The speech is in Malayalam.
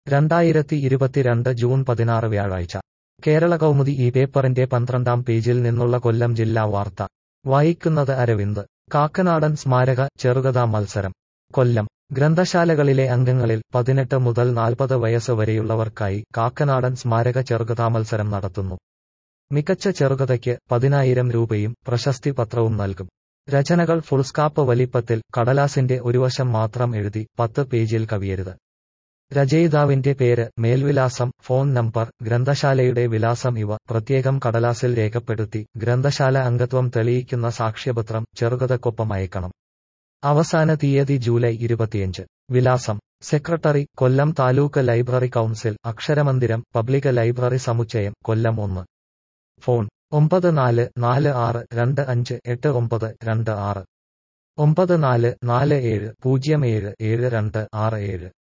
രണ്ടായിരത്തി ഇരുപത്തിരണ്ട് ജൂൺ പതിനാറ് വ്യാഴാഴ്ച കേരള കൗമുദി ഈ പേപ്പറിന്റെ പന്ത്രണ്ടാം പേജിൽ നിന്നുള്ള കൊല്ലം ജില്ലാ വാർത്ത വായിക്കുന്നത് അരവിന്ദ് കാക്കനാടൻ സ്മാരക ചെറുകഥാ മത്സരം കൊല്ലം ഗ്രന്ഥശാലകളിലെ അംഗങ്ങളിൽ പതിനെട്ട് മുതൽ നാൽപ്പത് വയസ്സ് വരെയുള്ളവർക്കായി കാക്കനാടൻ സ്മാരക ചെറുകഥാ മത്സരം നടത്തുന്നു മികച്ച ചെറുകഥയ്ക്ക് പതിനായിരം രൂപയും പ്രശസ്തി പത്രവും നൽകും രചനകൾ ഫുൾസ്കാപ്പ് വലിപ്പത്തിൽ കടലാസിന്റെ ഒരു വശം മാത്രം എഴുതി പത്ത് പേജിൽ കവിയരുത് രചയിതാവിന്റെ പേര് മേൽവിലാസം ഫോൺ നമ്പർ ഗ്രന്ഥശാലയുടെ വിലാസം ഇവ പ്രത്യേകം കടലാസിൽ രേഖപ്പെടുത്തി ഗ്രന്ഥശാല അംഗത്വം തെളിയിക്കുന്ന സാക്ഷ്യപത്രം ചെറുകഥക്കൊപ്പം അയക്കണം അവസാന തീയതി ജൂലൈ ഇരുപത്തിയഞ്ച് വിലാസം secretary Kollam taluk library council Aksharamandiram public library സമുച്ചയം കൊല്ലം ഒന്ന് ഫോൺ ഒമ്പത് നാല് നാല് ആറ് രണ്ട് അഞ്ച് എട്ട് ഒമ്പത് രണ്ട് ആറ് ഒമ്പത് നാല് നാല് ഏഴ് പൂജ്യം ഏഴ് ഏഴ് രണ്ട് ആറ് ഏഴ്